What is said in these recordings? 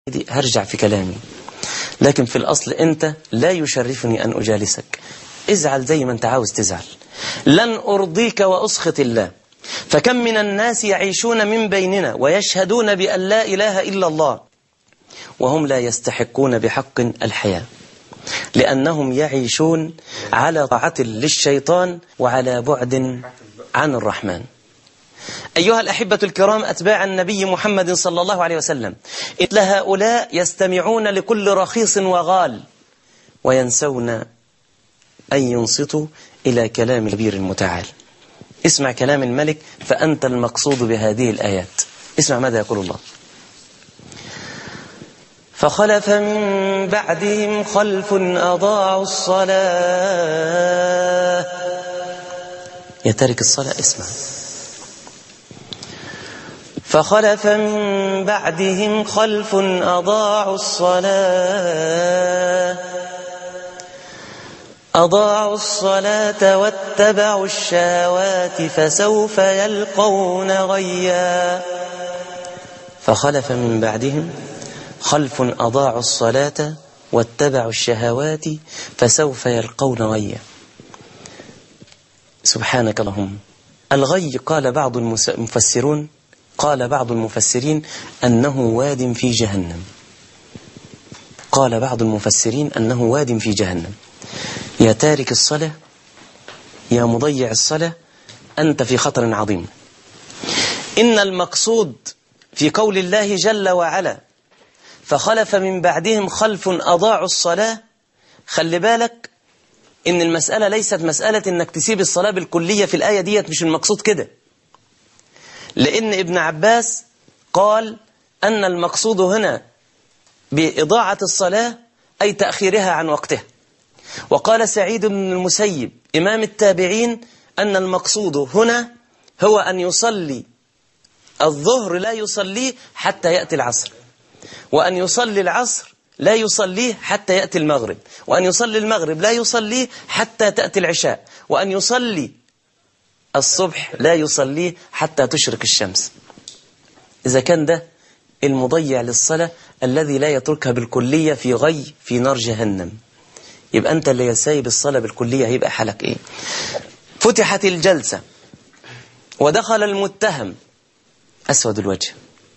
دي هرجع في كلامي لكن في الأصل أنت لا يشرفني أن أجالسك ازعل زي ما أنت عاوز تزعل لن أرضيك وأسخط الله فكم من الناس يعيشون من بيننا ويشهدون بأن لا إله إلا الله وهم لا يستحقون بحق الحياة لأنهم يعيشون على طاعة للشيطان وعلى بعد عن الرحمن أيها الأحبة الكرام أتباع النبي محمد صلى الله عليه وسلم إن هؤلاء يستمعون لكل رخيص وغال وينسون أن ينصتوا إلى كلام الكبير المتعال اسمع كلام الملك فأنت المقصود بهذه الآيات اسمع ماذا يقول الله فخلف من بعدهم خلف أضاعوا الصلاة يا تارك الصلاة اسمع فخلف من بعدهم خلف أضاعوا الصلاة أضاعوا الصلاة واتبعوا الشهوات فسوف يلقون غيا فخلف من بعدهم خلف أضاعوا الصلاة واتبعوا الشهوات فسوف يلقون غيا سبحانك اللهم الغي قال بعض المفسرون قال بعض المفسرين أنه واد في جهنم قال بعض المفسرين أنه واد في جهنم يا تارك الصلاة يا مضيع الصلاة أنت في خطر عظيم إن المقصود في قول الله جل وعلا فخلف من بعدهم خلف أضاعوا الصلاة خلي بالك إن المسألة ليست مسألة إنك تسيب الصلاة بالكلية في الآية ديت مش المقصود كده لأن ابن عباس قال أن المقصود هنا بإضاعة الصلاة أي تأخيرها عن وقتها وقال سعيد بن المسيب إمام التابعين أن المقصود هنا هو أن يصلي الظهر لا يصليه حتى يأتي العصر وأن يصلي العصر لا يصليه حتى يأتي المغرب وأن يصلي المغرب لا يصليه حتى تأتي العشاء وأن يصلي الصبح لا يصليه حتى تشرق الشمس إذا كان ده المضيع للصلاة الذي لا يتركها بالكلية في غي في نار جهنم يبقى أنت اللي سايب الصلاة بالكلية هيبقى حالك إيه فتحت الجلسة ودخل المتهم أسود الوجه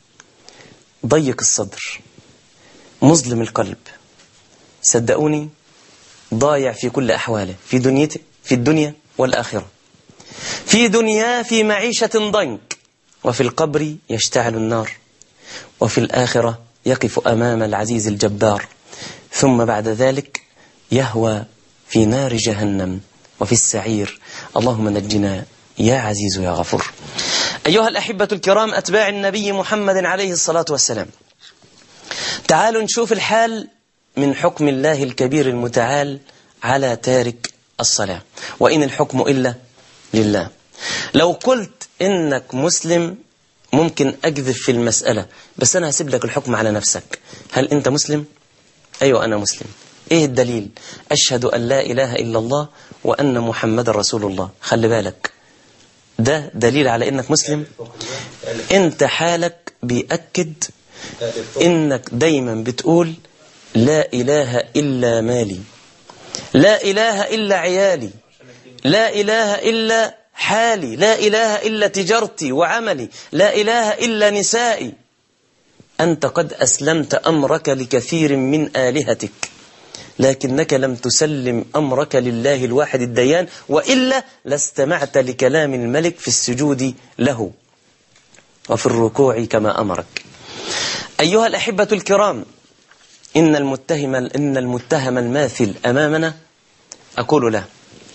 ضيق الصدر مظلم القلب صدقوني ضايع في كل أحواله في دنيته في الدنيا والآخرة في دنيا في معيشة ضنك وفي القبر يشتعل النار وفي الآخرة يقف أمام العزيز الجبار ثم بعد ذلك يهوى في نار جهنم وفي السعير اللهم نجنا يا عزيز يا غفور أيها الأحبة الكرام أتباع النبي محمد عليه الصلاة والسلام تعالوا نشوف الحال من حكم الله الكبير المتعال على تارك الصلاة وإن الحكم إلا لله لو قلت إنك مسلم ممكن أكذب في المسألة بس أنا هسيب لك الحكم على نفسك هل أنت مسلم؟ أيوة أنا مسلم إيه الدليل؟ أشهد أن لا إله إلا الله وأن محمد رسول الله خلي بالك ده دليل على إنك مسلم أنت حالك بيأكد إنك دايما بتقول لا إله إلا مالي لا إله إلا عيالي لا إله إلا حالي لا إله إلا تجارتي وعملي لا إله إلا نسائي أنت قد أسلمت أمرك لكثير من آلهتك لكنك لم تسلم أمرك لله الواحد الديان وإلا لاستمعت لكلام الملك في السجود له وفي الركوع كما أمرك أيها الأحبة الكرام إن المتهم, إن المتهم الماثل أمامنا أقول له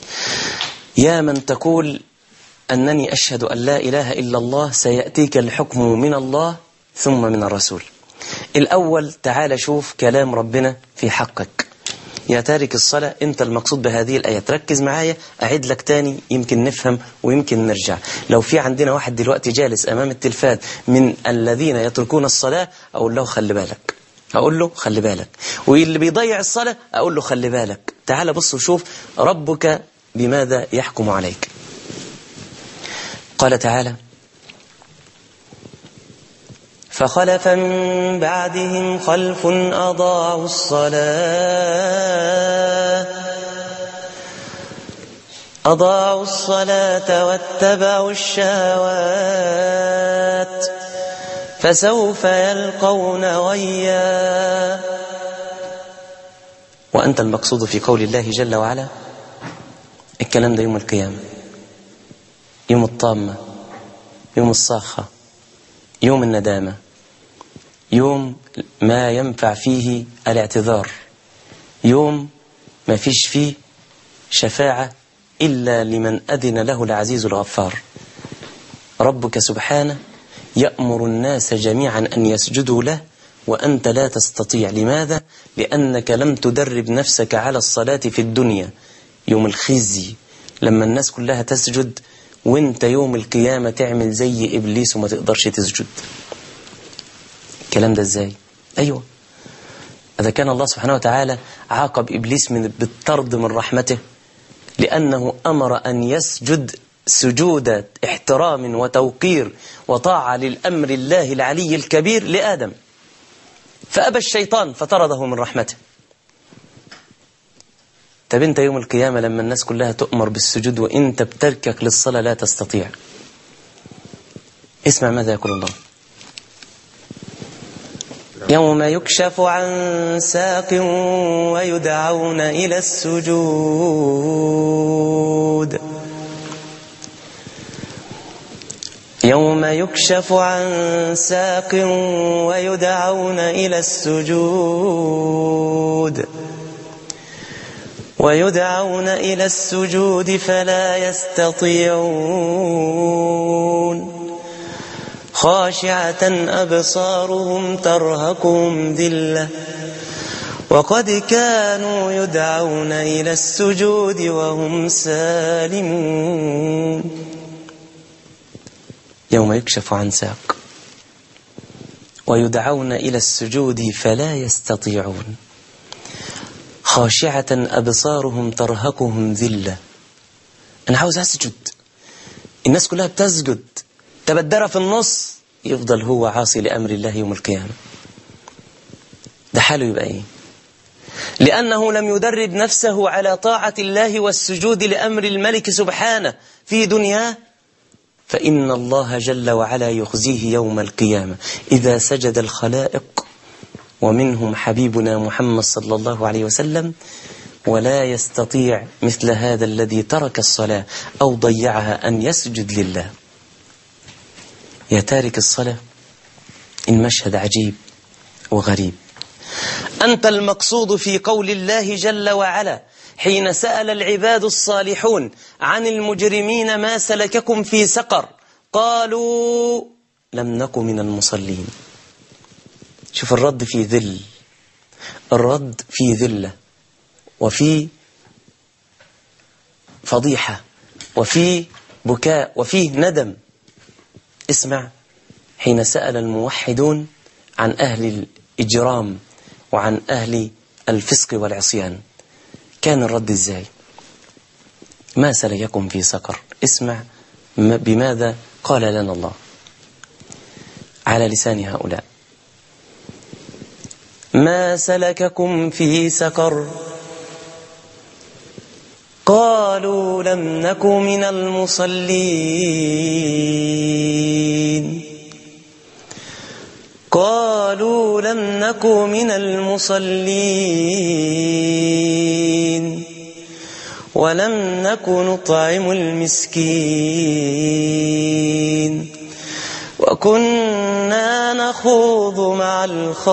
يا من تقول أنني أشهد أن لا إله إلا الله سيأتيك الحكم من الله ثم من الرسول الأول تعال شوف كلام ربنا في حقك يا تارك الصلاة أنت المقصود بهذه الآية ركز معايا أعيد لك تاني يمكن نفهم ويمكن نرجع لو في عندنا واحد دلوقتي جالس أمام التلفاز من الذين يتركون الصلاة أقول له خلي بالك أقول له خلي بالك واللي بيضيع الصلاة أقول له خلي بالك تعال بص وشوف ربك بماذا يحكم عليك قال تعالى فخلف من بعدهم خلف أضاعوا الصلاة أضاعوا الصلاة واتبعوا الشهوات فسوف يلقون غيا وأنت المقصود في قول الله جل وعلا الكلام ده يوم القيامة يوم الطامة يوم الصاخة يوم الندامة يوم ما ينفع فيه الاعتذار يوم ما فيش فيه شفاعة إلا لمن أذن له العزيز الغفار ربك سبحانه يأمر الناس جميعا أن يسجدوا له وأنت لا تستطيع لماذا؟ لأنك لم تدرب نفسك على الصلاة في الدنيا يوم الخزي لما الناس كلها تسجد وانت يوم القيامة تعمل زي إبليس وما تقدرش تسجد الكلام ده ازاي؟ أيوة إذا كان الله سبحانه وتعالى عاقب إبليس من بالطرد من رحمته لأنه أمر أن يسجد سجود احترام وتوقير وطاعة للأمر الله العلي الكبير لآدم فأبى الشيطان فطرده من رحمته طب انت يوم القيامة لما الناس كلها تؤمر بالسجود وانت بتركك للصلاة لا تستطيع اسمع ماذا يقول الله يوم يكشف عن ساق ويدعون إلى السجود يوم يكشف عن ساق ويدعون إلى السجود ويدعون إلى السجود فلا يستطيعون خاشعة أبصارهم ترهقهم ذلة وقد كانوا يدعون إلى السجود وهم سالمون يوم يكشف عن ساق ويدعون إلى السجود فلا يستطيعون خاشعة أبصارهم ترهقهم ذلة أنا عاوز أسجد الناس كلها بتسجد تبدر في النص يفضل هو عاصي لأمر الله يوم القيامة ده حاله يبقى إيه لأنه لم يدرب نفسه على طاعة الله والسجود لأمر الملك سبحانه في دنياه فإن الله جل وعلا يخزيه يوم القيامة إذا سجد الخلائق ومنهم حبيبنا محمد صلى الله عليه وسلم ولا يستطيع مثل هذا الذي ترك الصلاة أو ضيعها أن يسجد لله يا تارك الصلاة المشهد عجيب وغريب أنت المقصود في قول الله جل وعلا حين سأل العباد الصالحون عن المجرمين ما سلككم في سقر قالوا لم نك من المصلين شوف الرد في ذل الرد في ذلة وفي فضيحة وفي بكاء وفيه ندم اسمع حين سأل الموحدون عن أهل الإجرام وعن أهل الفسق والعصيان كان الرد ازاي ما سلككم في سقر اسمع بماذا قال لنا الله على لسان هؤلاء ما سلككم في سقر قالوا لم نك من المصلين قالوا لم نك من المصلين ولم نك نطعم المسكين وكنا نخوض مع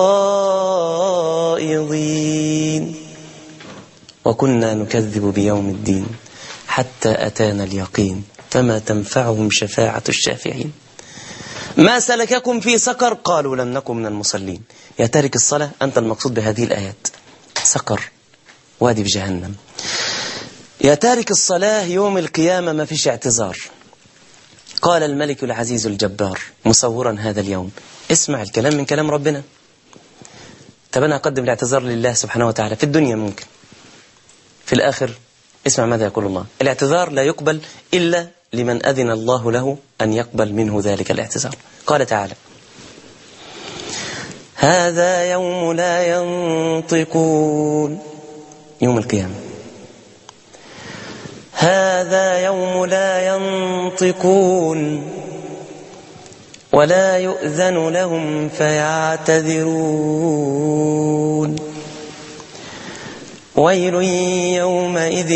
الخائضين وكنا نكذب بيوم الدين حتى أتانا اليقين فما تنفعهم شفاعة الشافعين ما سلككم في سقر قالوا لم نكن من المصلين يا تارك الصلاة أنت المقصود بهذه الآيات سقر وادي في جهنم يا تارك الصلاة يوم القيامة ما فيش اعتذار قال الملك العزيز الجبار مصورا هذا اليوم اسمع الكلام من كلام ربنا طب أنا أقدم الاعتذار لله سبحانه وتعالى في الدنيا ممكن في الآخر اسمع ماذا يقول الله الاعتذار لا يقبل إلا لمن أذن الله له أن يقبل منه ذلك الاعتذار قال تعالى هذا يوم لا ينطقون يوم القيامة هذا يوم لا ينطقون ولا يؤذن لهم فيعتذرون ويل يومئذ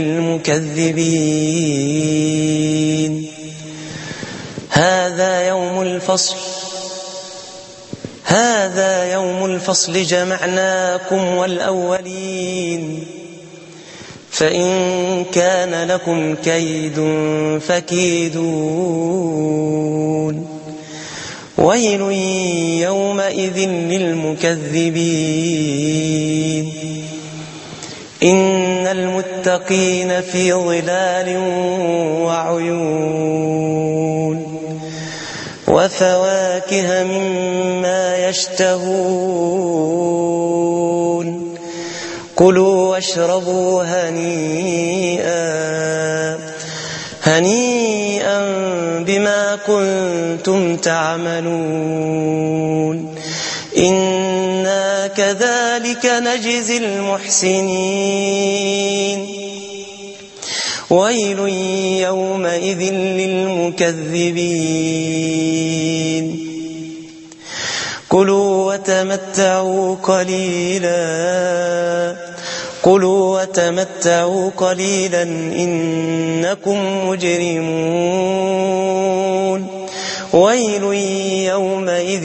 للمكذبين هذا يوم الفصل هذا يوم الفصل جمعناكم والأولين فإن كان لكم كيد فكيدون ويل يومئذ للمكذبين إن المتقين في ظلال وعيون وفواكه مما يشتهون كلوا واشربوا هنيئا هنيئا بما كنتم تعملون إنا كذلك نجزي المحسنين ويل يومئذ للمكذبين كلوا وتمتعوا قليلا كلوا وتمتعوا قليلا إنكم مجرمون ويل يومئذ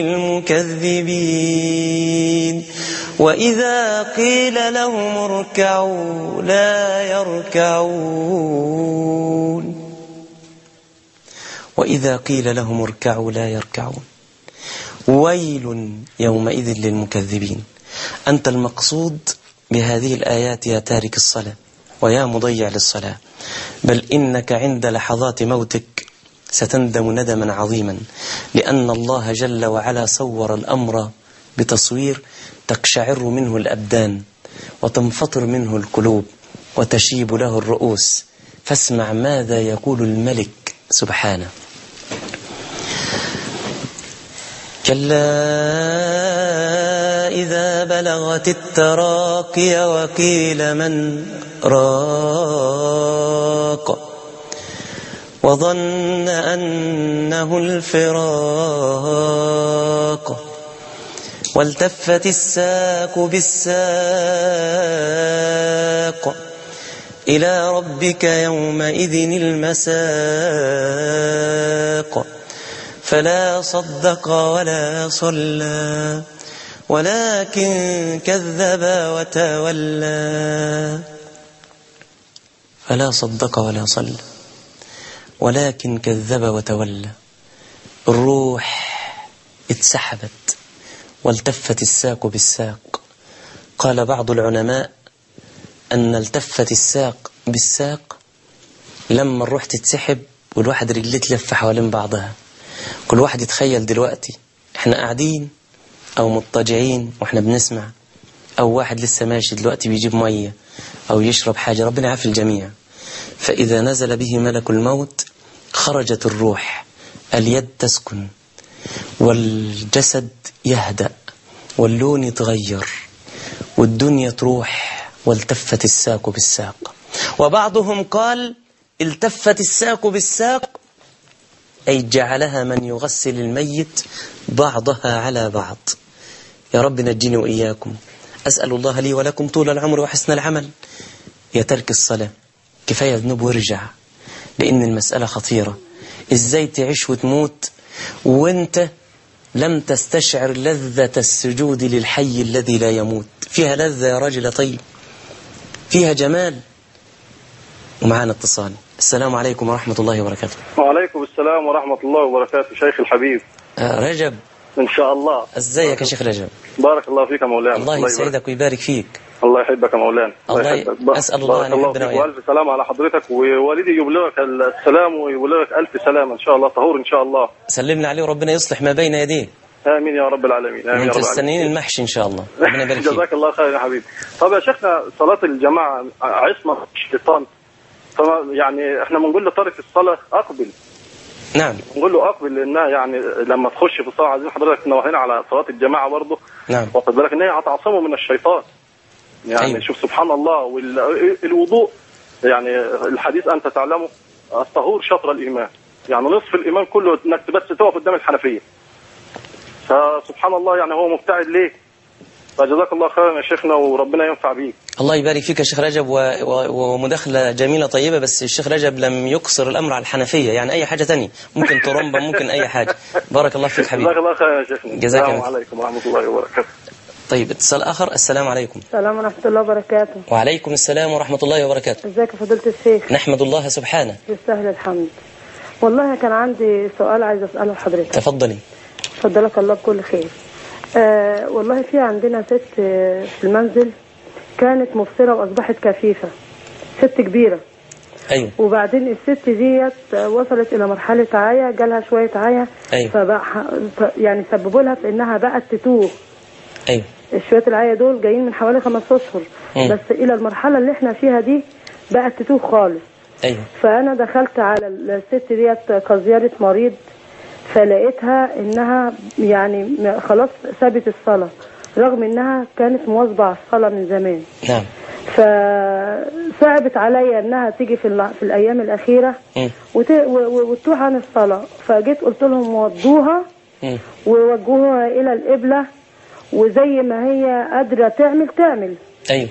للمكذبين وإذا قيل لهم اركعوا لا يركعون وإذا قيل لهم اركعوا لا يركعون ويل يومئذ للمكذبين أنت المقصود بهذه الآيات يا تارك الصلاة ويا مضيع للصلاة بل إنك عند لحظات موتك ستندم ندما عظيما لأن الله جل وعلا صور الأمر بتصوير تقشعر منه الأبدان وتنفطر منه القلوب وتشيب له الرؤوس فاسمع ماذا يقول الملك سبحانه كلا إذا بلغت التراقي وقيل من راق وظن أنه الفراق والتفت الساق بالساق إلى ربك يومئذ المساق فلا صدق ولا صلى ولكن كذب وتولى فلا صدق ولا صلى ولكن كذب وتولى الروح اتسحبت والتفت الساق بالساق قال بعض العلماء أن التفت الساق بالساق لما الروح تتسحب والواحد رجليه تلف حوالين بعضها كل واحد يتخيل دلوقتي احنا قاعدين او مضطجعين واحنا بنسمع او واحد لسه ماشي دلوقتي بيجيب مية او يشرب حاجة ربنا يعافي الجميع فاذا نزل به ملك الموت خرجت الروح اليد تسكن والجسد يهدأ واللون يتغير والدنيا تروح والتفت الساق بالساق وبعضهم قال التفت الساق بالساق أي جعلها من يغسل الميت بعضها على بعض يا رب نجني وإياكم أسأل الله لي ولكم طول العمر وحسن العمل يا ترك الصلاة كفاية ذنوب وارجع لأن المسألة خطيرة إزاي تعيش وتموت وانت لم تستشعر لذة السجود للحي الذي لا يموت فيها لذة يا راجل طيب فيها جمال ومعانا اتصال السلام عليكم ورحمة الله وبركاته وعليكم السلام ورحمة الله وبركاته شيخ الحبيب آه رجب إن شاء الله ازيك يا شيخ رجب بارك الله فيك يا مولانا الله يبارك. يسعدك ويبارك فيك الله يحبك يا مولانا الله ي- يحبك. أسأل الله بارك أن الله يحبنا فيك وإياك. وألف سلام على حضرتك ووالدي يبلغك السلام ويبلغك ألف سلام إن شاء الله طهور إن شاء الله سلمنا عليه وربنا يصلح ما بين يديه آمين يا رب العالمين آمين يا وانتوا رب مستنيين العالمين المحشي ان شاء الله ربنا يبارك فيك جزاك الله خير يا حبيبي طب يا شيخنا صلاة الجماعة عصمة الشيطان فما يعني احنا بنقول لتارك الصلاة أقبل نعم نقول له اقبل لانها يعني لما تخش في الصلاه عايزين حضرتك نوهينا على صلاه الجماعه برضه نعم واخد بالك ان هي هتعصمه من الشيطان يعني أيوة. أيوة. شوف سبحان الله والوضوء يعني الحديث انت تعلمه الطهور شطر الايمان يعني نصف الايمان كله انك بس تقف قدام الحنفيه فسبحان الله يعني هو مبتعد ليه فجزاك الله خيرا يا شيخنا وربنا ينفع بيك الله يبارك فيك يا شيخ رجب و... و... ومداخلة جميلة طيبة بس الشيخ رجب لم يقصر الأمر على الحنفية يعني أي حاجة تانية ممكن ترمبة ممكن أي حاجة بارك الله فيك جزاك حبيبي الله خيرا يا شيخنا جزاك السلام الله. عليكم ورحمه الله وبركاته طيب اتصال آخر السلام عليكم السلام ورحمة الله وبركاته وعليكم السلام ورحمة الله وبركاته ازيك يا فضيلة الشيخ نحمد الله سبحانه يستاهل الحمد والله كان عندي سؤال عايز أسأله لحضرتك تفضلي فضلك الله بكل خير آه والله في عندنا ست آه، في المنزل كانت مبصرة وأصبحت كفيفة ست كبيرة أيوه وبعدين الست ديت آه، وصلت إلى مرحلة عيا جالها شوية عيا أيوه. فبقى ف- يعني سببوا لها في إنها بقت تتوه أيوه شوية العيا دول جايين من حوالي خمس أشهر مم. بس إلى المرحلة اللي احنا فيها دي بقت تتوه خالص أيوه فانا دخلت على الست ديت كزياره مريض فلقيتها انها يعني م- خلاص سابت الصلاه رغم انها كانت مواظبه على الصلاه من زمان نعم فصعبت عليا انها تيجي في, الع- في الايام الاخيره مم. وت- و- و- وتروح عن الصلاه فجيت قلت لهم وضوها مم. ووجهوها الى القبله وزي ما هي قادره تعمل تعمل أيوه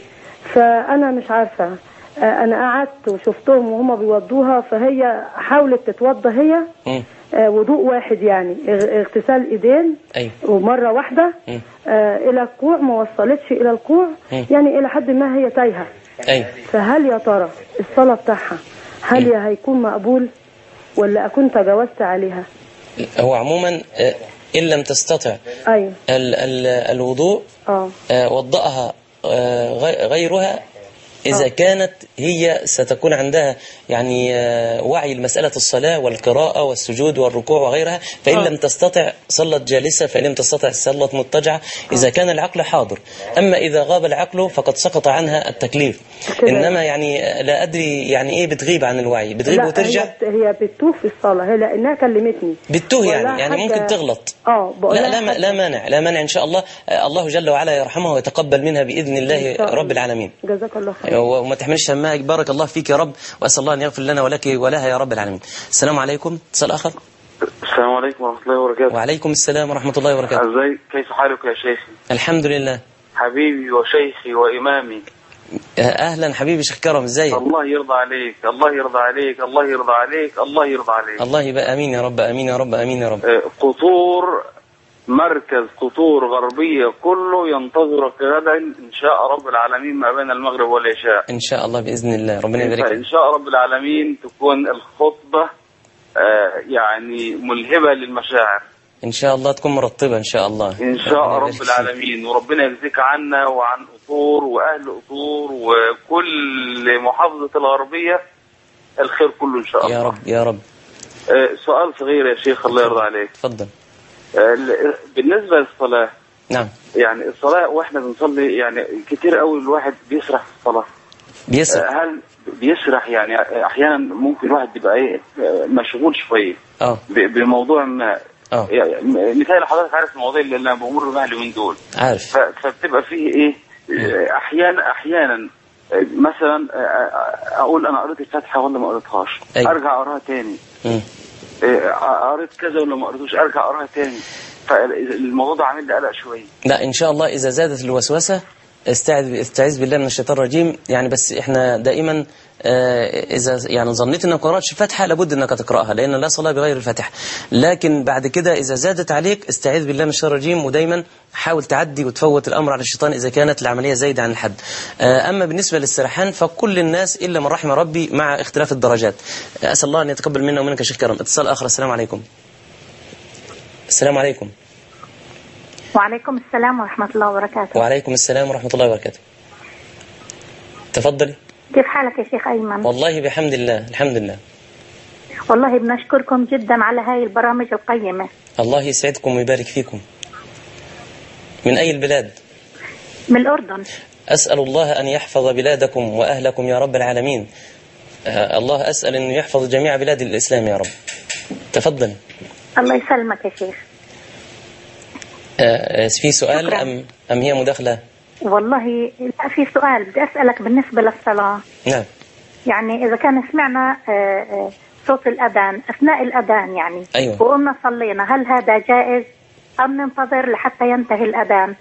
فانا مش عارفه آه، انا قعدت وشفتهم وهما بيوضوها فهي حاولت تتوضى هي مم. آه، وضوء واحد يعني اغ- اغتسال ايدين أيوه ومره واحده مم. آه، الى الكوع ما وصلتش الى الكوع مم. يعني الى حد ما هي تايهه أيوه فهل يا ترى الصلاه بتاعها هل يا هيكون مقبول ولا اكون تجاوزت عليها هو عموما آه، إن لم تستطع ايوه ال... ال... الوضوء اه آه، وضأها آه، غي- غيرها إذا كانت هي ستكون عندها يعني آه، وعي لمسألة الصلاة والقراءة والسجود والركوع وغيرها فإن آه. لم تستطع صلت جالسة فإن لم تستطع صلت مضطجعة إذا كان العقل حاضر أما إذا غاب العقل فقد سقط عنها التكليف كده. إنما يعني آه، لا أدري يعني إيه بتغيب عن الوعي بتغيب لا وترجع هي هي بتوه في الصلاه هي لانها كلمتني بتوه بقول يعني لها يعني حاجة- ممكن تغلط اه بقول لا لها لا ما- حاجة- لا مانع لا مانع ان شاء الله آه، الله جل وعلا يرحمها ويتقبل منها باذن الله إن شاء رب الله. العالمين جزاك الله خير وما تحملش همها بارك الله فيك يا رب واسال الله ان يغفر لنا ولك ولها يا رب العالمين السلام عليكم اتصال اخر السلام عليكم ورحمة الله وبركاته وعليكم السلام ورحمه الله وبركاته ازاي كيف حالك يا شيخي الحمد لله حبيبي وشيخي وإمامي آه، اهلا حبيبي شيخ كرم ازيك الله يرضى عليك الله يرضى عليك الله يرضى عليك الله يرضى عليك الله يبقى امين يا رب امين يا رب امين يا رب آه، قطور مركز قطور غربية كله ينتظرك غدا إن شاء رب العالمين ما بين المغرب والعشاء ان شاء الله باذن الله ربنا يبارك إن فيك شاء رب العالمين تكون الخطبة آه، يعني ملهبة للمشاعر ان شاء الله تكون مرطبه ان شاء الله إن شاء ربنا رب يبارك فيك. العالمين وربنا يجزيك عنا وعن أطور وأهل أطور وكل محافظة الغربية الخير كله إن شاء الله يا رب يا رب آه، سؤال صغير يا شيخ الله يرضى عليك تفضل آه، ال- بالنسبة للصلاة نعم يعني الصلاة واحنا بنصلي يعني كتير قوي الواحد بيسرح في الصلاة بيسرع آه، هل بيسرح يعني احيانا ممكن الواحد يبقى ايه آه، مشغول شويه اه ب- بموضوع ما اه يعني مثال حضرتك عارف المواضيع اللي انا بمر بها اليومين دول عارف ف- فبتبقى فيه ايه آه، احيانا احيانا آه، مثلا آه، آه، اقول انا قريت الفاتحه ولا ما قريتهاش أيوة. ارجع اقراها تاني مم. آه، قريت كذا ولا ما قريتوش ارجع اقراها تاني فالموضوع ده عامل لي قلق شويه لا ان شاء الله اذا زادت الوسوسه استعذ استعيذ بالله من الشيطان الرجيم يعني بس احنا دائما آه، اذا يعني ظنيت انك ما قراتش الفاتحه لابد انك تقراها لان لا صلاه بغير الفاتحه لكن بعد كده اذا زادت عليك استعيذ بالله من الشيطان الرجيم ودايما حاول تعدي وتفوت الامر على الشيطان اذا كانت العمليه زايده عن الحد آه، اما بالنسبه للسرحان فكل الناس الا من رحم ربي مع اختلاف الدرجات اسال الله ان يتقبل منا ومنك يا شيخ كرم اتصال اخر السلام عليكم السلام عليكم وعليكم السلام ورحمة الله وبركاته وعليكم السلام ورحمة الله وبركاته تفضلي كيف حالك يا شيخ أيمن والله بحمد الله الحمد لله والله بنشكركم جدا على هاي البرامج القيمة الله يسعدكم ويبارك فيكم من أي البلاد من الأردن أسأل الله أن يحفظ بلادكم وأهلكم يا رب العالمين آه، الله أسأل أن يحفظ جميع بلاد الإسلام يا رب تفضل الله يسلمك يا شيخ آه، آه، في سؤال شكراً. أم أم هي مداخلة والله لا في سؤال بدي أسألك بالنسبة للصلاة نعم يعني إذا كان سمعنا آه، آه، صوت الأذان أثناء الأذان يعني أيوة. وقمنا صلينا هل هذا جائز أم ننتظر لحتى ينتهي الأذان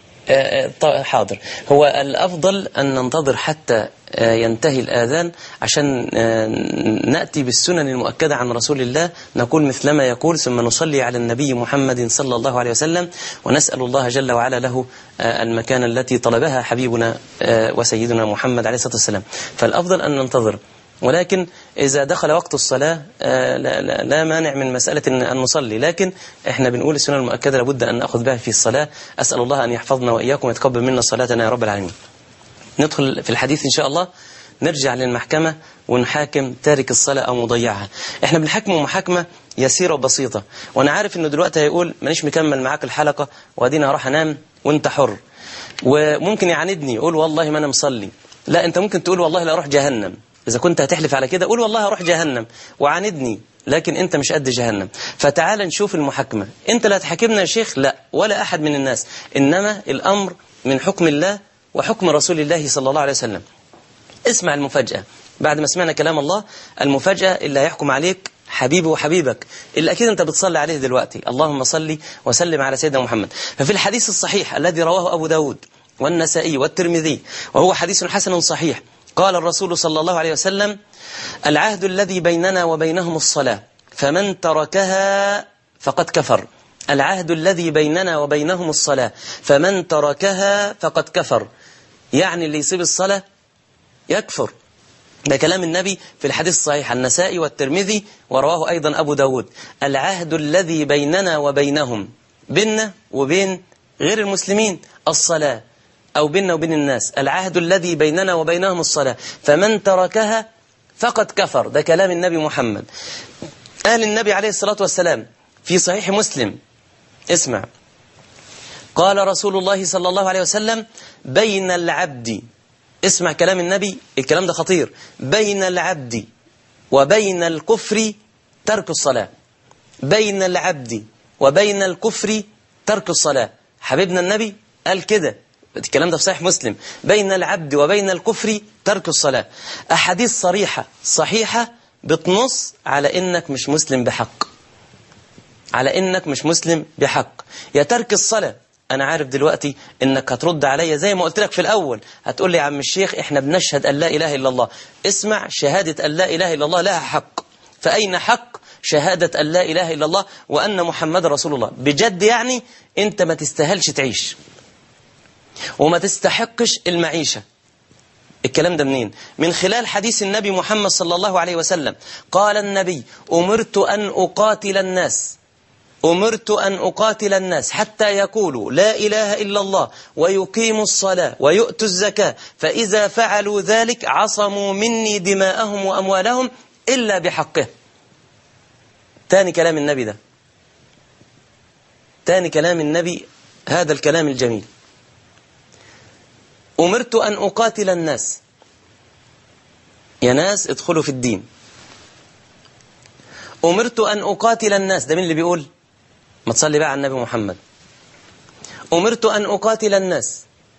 آه، آه، حاضر هو الأفضل أن ننتظر حتى آه، ينتهي الآذان عشان آه، نأتي بالسنن المؤكدة عن رسول الله نقول مثلما يقول ثم نصلي على النبي محمد صلى الله عليه وسلم ونسأل الله جل وعلا له آه، المكان التي طلبها حبيبنا آه، وسيدنا محمد عليه الصلاة والسلام فالأفضل أن ننتظر ولكن إذا دخل وقت الصلاة آه، لا, لا, لا مانع من مسألة أن أن نصلي لكن إحنا بنقول السنة المؤكدة لابد أن نأخذ بها في الصلاة أسأل الله أن يحفظنا وإياكم ويتقبل منا صلاتنا يا رب العالمين ندخل في الحديث إن شاء الله نرجع للمحكمة ونحاكم تارك الصلاة أو مضيعها احنا بنحاكمه محاكمة يسيرة وبسيطة وانا عارف انه دلوقتي هيقول مانيش مكمل معاك الحلقة وادينا هروح انام وانت حر وممكن يعاندني يقول والله ما انا مصلي لا انت ممكن تقول والله لا اروح جهنم اذا كنت هتحلف على كده قول والله هروح جهنم وعاندني لكن انت مش قد جهنم فتعال نشوف المحاكمة انت لا تحاكمنا يا شيخ لا ولا احد من الناس انما الامر من حكم الله وحكم رسول الله صلى الله عليه وسلم اسمع المفاجأة بعد ما سمعنا كلام الله المفاجأة اللي هيحكم عليك حبيبي وحبيبك اللي أكيد أنت بتصلي عليه دلوقتي اللهم صل وسلم على سيدنا محمد ففي الحديث الصحيح الذي رواه أبو داود والنسائي والترمذي وهو حديث حسن صحيح قال الرسول صلى الله عليه وسلم العهد الذي بيننا وبينهم الصلاة فمن تركها فقد كفر العهد الذي بيننا وبينهم الصلاة فمن تركها فقد كفر يعني اللي يسيب الصلاة يكفر ده كلام النبي في الحديث الصحيح النسائي والترمذي ورواه أيضا أبو داود العهد الذي بيننا وبينهم بيننا وبين غير المسلمين الصلاة أو بيننا وبين الناس العهد الذي بيننا وبينهم الصلاة فمن تركها فقد كفر ده كلام النبي محمد قال النبي عليه الصلاة والسلام في صحيح مسلم اسمع قال رسول الله صلى الله عليه وسلم بين العبد اسمع كلام النبي الكلام ده خطير بين العبد وبين الكفر ترك الصلاة بين العبد وبين الكفر ترك الصلاة حبيبنا النبي قال كده الكلام ده في صحيح مسلم بين العبد وبين الكفر ترك الصلاة أحاديث صريحة صحيحة بتنص على إنك مش مسلم بحق على إنك مش مسلم بحق يا ترك الصلاة أنا عارف دلوقتي إنك هترد عليا زي ما قلت لك في الأول هتقول لي يا عم الشيخ إحنا بنشهد أن لا إله إلا الله اسمع شهادة أن لا إله إلا الله لها حق فأين حق شهادة أن لا إله إلا الله وأن محمد رسول الله بجد يعني أنت ما تستاهلش تعيش وما تستحقش المعيشة الكلام ده منين من خلال حديث النبي محمد صلى الله عليه وسلم قال النبي أمرت أن أقاتل الناس أمرت أن أقاتل الناس حتى يقولوا لا إله إلا الله ويقيموا الصلاة ويؤتوا الزكاة فإذا فعلوا ذلك عصموا مني دماءهم وأموالهم إلا بحقه تاني كلام النبي ده تاني كلام النبي هذا الكلام الجميل أمرت أن أقاتل الناس يا ناس ادخلوا في الدين أمرت أن أقاتل الناس ده مين اللي بيقول ما تصلي بقى على النبي محمد أمرت أن أقاتل الناس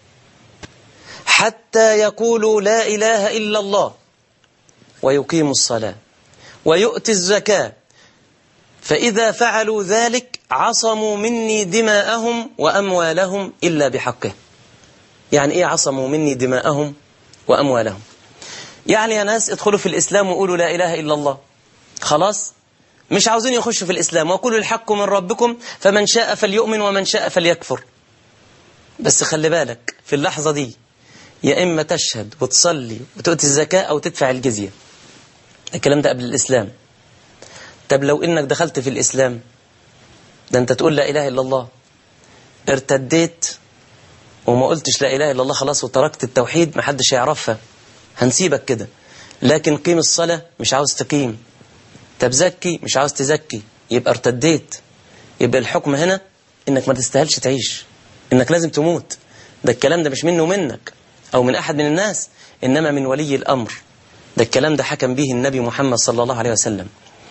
حتى يقولوا لا إله إلا الله ويقيموا الصلاة ويؤتي الزكاة فإذا فعلوا ذلك عصموا مني دماءهم وأموالهم إلا بحقه يعني إيه عصموا مني دماءهم وأموالهم يعني يا ناس ادخلوا في الإسلام وقولوا لا إله إلا الله خلاص مش عاوزين يخشوا في الإسلام وقولوا الحق من ربكم فمن شاء فليؤمن ومن شاء فليكفر بس خلي بالك في اللحظة دي يا إما تشهد وتصلي وتؤتي الزكاة أو تدفع الجزية الكلام ده قبل الإسلام طب لو إنك دخلت في الإسلام ده أنت تقول لا إله إلا الله ارتديت وما قلتش لا إله إلا الله خلاص وتركت التوحيد محدش يعرفها هنسيبك كده لكن قيم الصلاة مش عاوز تقيم طب زكي مش عاوز تزكي يبقى ارتديت يبقى الحكم هنا انك ما تستاهلش تعيش انك لازم تموت ده الكلام ده مش منه ومنك او من احد من الناس انما من ولي الامر ده الكلام ده حكم به النبي محمد صلى الله عليه وسلم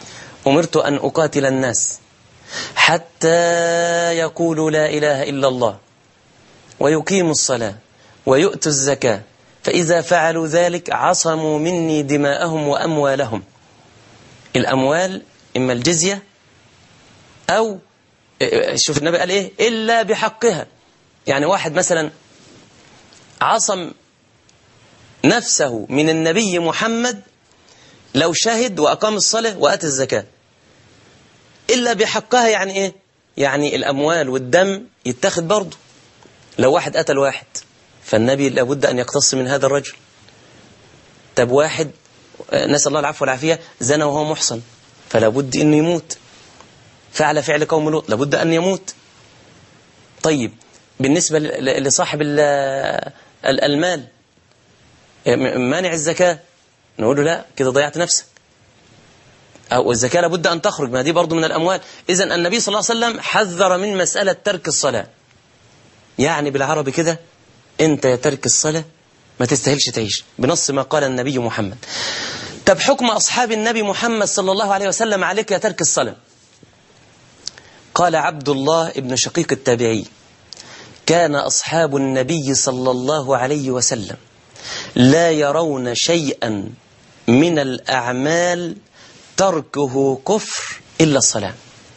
أمرت أن أقاتل الناس حتى يقولوا لا إله إلا الله ويقيموا الصلاة ويؤتوا الزكاة فإذا فعلوا ذلك عصموا مني دماءهم وأموالهم الأموال إما الجزية أو شوف النبي قال إيه إلا بحقها يعني واحد مثلا عصم نفسه من النبي محمد لو شهد وأقام الصلاة وأتى الزكاة إلا بحقها يعني إيه يعني الأموال والدم يتاخد برضه لو واحد قتل واحد فالنبي لابد أن يقتص من هذا الرجل طب واحد نسأل الله العفو والعافية زنى وهو محصن فلا بد أنه يموت فعل فعل قوم لوط لابد أن يموت طيب بالنسبة لصاحب المال مانع الزكاة نقول له لا كده ضيعت نفسك أو الزكاة لابد أن تخرج ما دي برضو من الأموال إذا النبي صلى الله عليه وسلم حذر من مسألة ترك الصلاة يعني بالعربي كده أنت يا ترك الصلاة ما تستاهلش تعيش بنص ما قال النبي محمد طب حكم أصحاب النبي محمد صلى الله عليه وسلم عليك يا ترك الصلاة قال عبد الله ابن شقيق التابعي كان أصحاب النبي صلى الله عليه وسلم لا يرون شيئا من الأعمال تركه كفر إلا الصلاة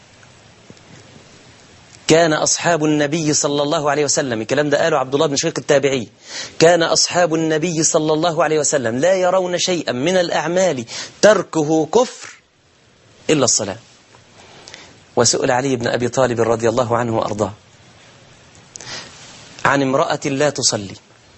كان أصحاب النبي صلى الله عليه وسلم الكلام ده قاله عبد الله بن شقيق التابعي كان أصحاب النبي صلى الله عليه وسلم لا يرون شيئا من الأعمال تركه كفر إلا الصلاة وسئل علي بن أبي طالب رضي الله عنه وأرضاه عن امرأة لا تصلي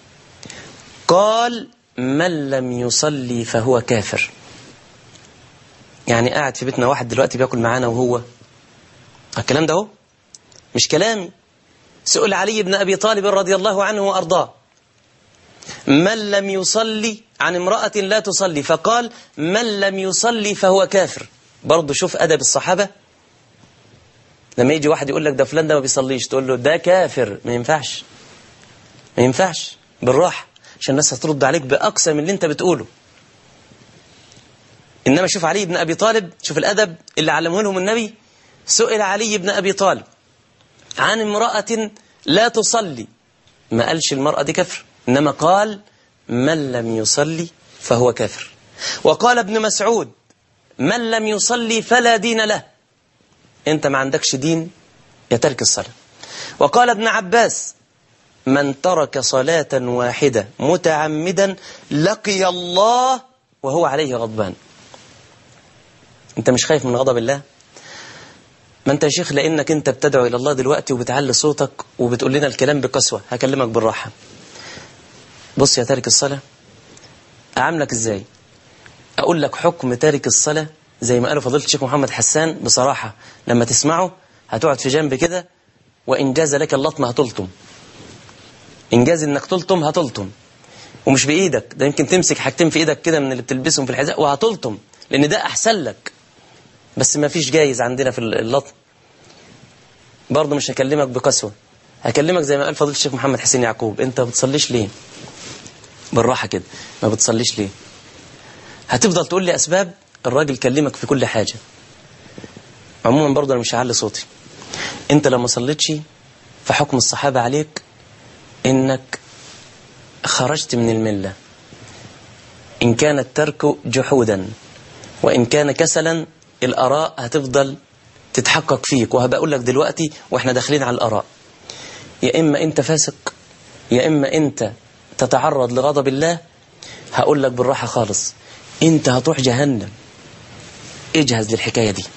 قال من لم يصلي فهو كافر يعني قاعد في بيتنا واحد دلوقتي بياكل معانا وهو الكلام ده هو مش كلامي سئل علي بن أبي طالب رضي الله عنه وأرضاه من لم يصلي عن امرأة لا تصلي فقال من لم يصلي فهو كافر برضه شوف أدب الصحابة لما يجي واحد يقول لك ده فلان ده ما بيصليش تقول له ده كافر ما ينفعش ما ينفعش بالراحة عشان الناس هترد عليك بأقصى من اللي انت بتقوله إنما شوف علي بن أبي طالب شوف الأدب اللي علمه لهم النبي سئل علي بن أبي طالب عن امرأة لا تصلي ما قالش المرأة دي كفر إنما قال من لم يصلي فهو كافر وقال ابن مسعود من لم يصلي فلا دين له انت ما عندكش دين يا ترك الصلاة وقال ابن عباس من ترك صلاة واحدة متعمدا لقي الله وهو عليه غضبان انت مش خايف من غضب الله ما انت يا شيخ لانك انت بتدعو الى الله دلوقتي وبتعلي صوتك وبتقول لنا الكلام بقسوة هكلمك بالراحة بص يا تارك الصلاة اعاملك ازاي اقول لك حكم تارك الصلاة زي ما قالوا فضيلة الشيخ محمد حسان بصراحة لما تسمعه هتقعد في جنب كده وإن جاز لك اللطمة هتلطم إن جاز إنك تلطم هتلطم ومش بإيدك ده يمكن تمسك حاجتين في إيدك كده من اللي بتلبسهم في الحذاء وهتلطم لأن ده أحسن لك بس ما فيش جايز عندنا في اللطم برضه مش هكلمك بقسوة هكلمك زي ما قال فضيلة الشيخ محمد حسين يعقوب أنت ما بتصليش ليه بالراحة كده ما بتصليش ليه هتفضل تقول لي أسباب الراجل كلمك في كل حاجة عموما برضه أنا مش هعلي صوتي أنت لما صليتش فحكم الصحابة عليك إنك خرجت من الملة إن كان الترك جحودا وإن كان كسلا الآراء هتفضل تتحقق فيك وهبقول لك دلوقتي وإحنا داخلين على الآراء يا إما أنت فاسق يا إما أنت تتعرض لغضب الله هقول لك بالراحة خالص أنت هتروح جهنم اجهز للحكاية دي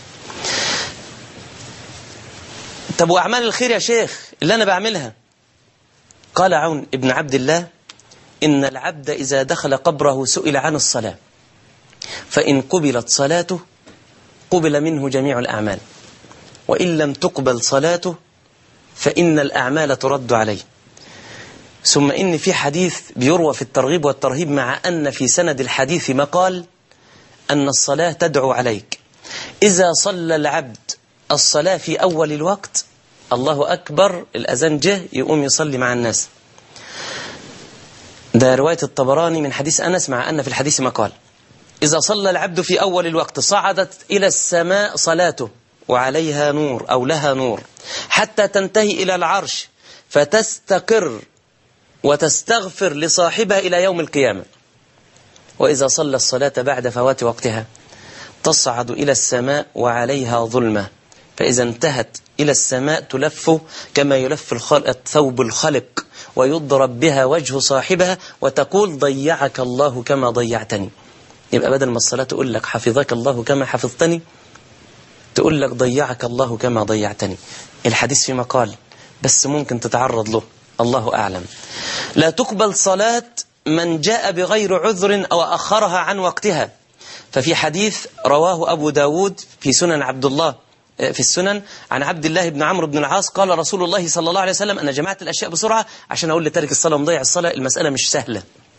طب وأعمال الخير يا شيخ اللي أنا بعملها قال عون ابن عبد الله إن العبد إذا دخل قبره سئل عن الصلاة فإن قبلت صلاته قبل منه جميع الأعمال وإن لم تقبل صلاته فإن الأعمال ترد عليه ثم إن في حديث بيروى في الترغيب والترهيب مع أن في سند الحديث مقال أن الصلاة تدعو عليك إذا صلى العبد الصلاة في أول الوقت الله أكبر الأذان جه يقوم يصلي مع الناس ده رواية الطبراني من حديث أنس مع أن في الحديث مقال إذا صلى العبد في أول الوقت صعدت إلى السماء صلاته وعليها نور أو لها نور حتى تنتهي إلى العرش فتستقر وتستغفر لصاحبها إلى يوم القيامة وإذا صلى الصلاة بعد فوات وقتها تصعد إلى السماء وعليها ظلمة فإذا انتهت إلى السماء تلف كما يلف الخلق ثوب الخلق ويضرب بها وجه صاحبها وتقول ضيعك الله كما ضيعتني يبقى بدل ما الصلاة تقول لك حفظك الله كما حفظتني تقول لك ضيعك الله كما ضيعتني الحديث في مقال بس ممكن تتعرض له الله أعلم لا تقبل صلاة من جاء بغير عذر أو أخرها عن وقتها ففي حديث رواه أبو داود في سنن عبد الله في السنن عن عبد الله بن عمرو بن العاص قال رسول الله صلى الله عليه وسلم أنا جمعت الأشياء بسرعة عشان أقول لتارك الصلاة ومضيع الصلاة المسألة مش سهلة